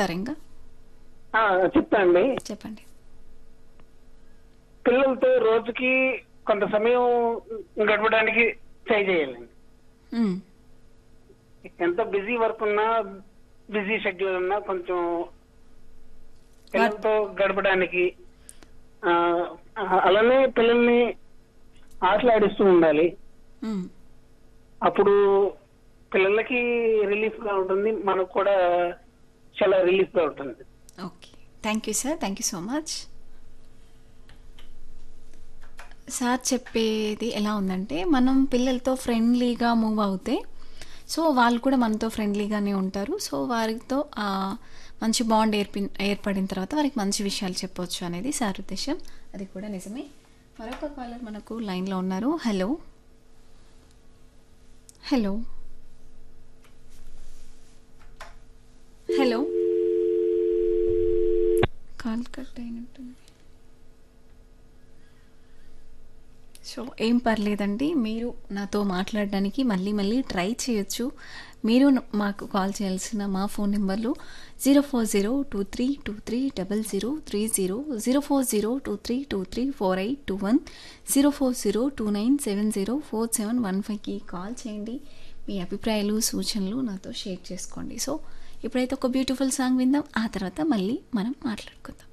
చెప్తారా ఇంకా ఆ, చెప్తా అండి చెప్పండి పిల్లలతో రోజుకి కొంత సమయం గడపడానికి ట్రై చేయాలండి మ్మ్. ఎంత బిజీ వర్క్ ఉన్నా బిజీ షెడ్యూల్ ఉన్నా కొంచెం పిల్లలతో గడపడానికి ఆ, అలానే పిల్లల్ని ఆటలాడిస్తూ ఉండాలి మ్మ్. అప్పుడు పిల్లలకి రిలీఫ్ గా ఉంటుంది మనకు కూడా చాలా రిలీఫ్ గా ఉంటుంది okay thank you sir thank you so much sir చెప్పేది ఎలా ఉందంటే మనం పిల్లలతో ఫ్రెండ్లీగా మూవ్ అవుతే సో వాళ్ళు కూడా మనతో ఫ్రెండ్లీగానే ఉంటారు సో వారితో ఆ మంచి బాండ్ ఏర్పి ఏర్పడిన తర్వాత వారికి మంచి విషయాలు చెప్పొచ్చు అనేది సార్ ఉద్దేశం అది కూడా నిజమే మరొక కాలర్ మనకు లైన్లో ఉన్నారు hello hello hello call cut అయినట్టుంది సో ఏం పర్లేదండి మీరు నాతో మాట్లాడడానికి మళ్ళీ మళ్ళీ ట్రై చేయొచ్చు మీరు న- మాకు కాల్ చేయాల్సిన మా ఫోన్ నెంబర్లు zero four zero two three two three double zero three zero zero four zero two three two three four eight two one zero four zero two nine seven zero four seven one ఫైవ్కి call చేయండి మీ అభిప్రాయాలు సూచనలు నాతో share చేసుకోండి so ఇప్పుడైతే ఒక beautiful song విందాం ఆ తర్వాత మళ్ళీ మనం మాట్లాడుకుందాం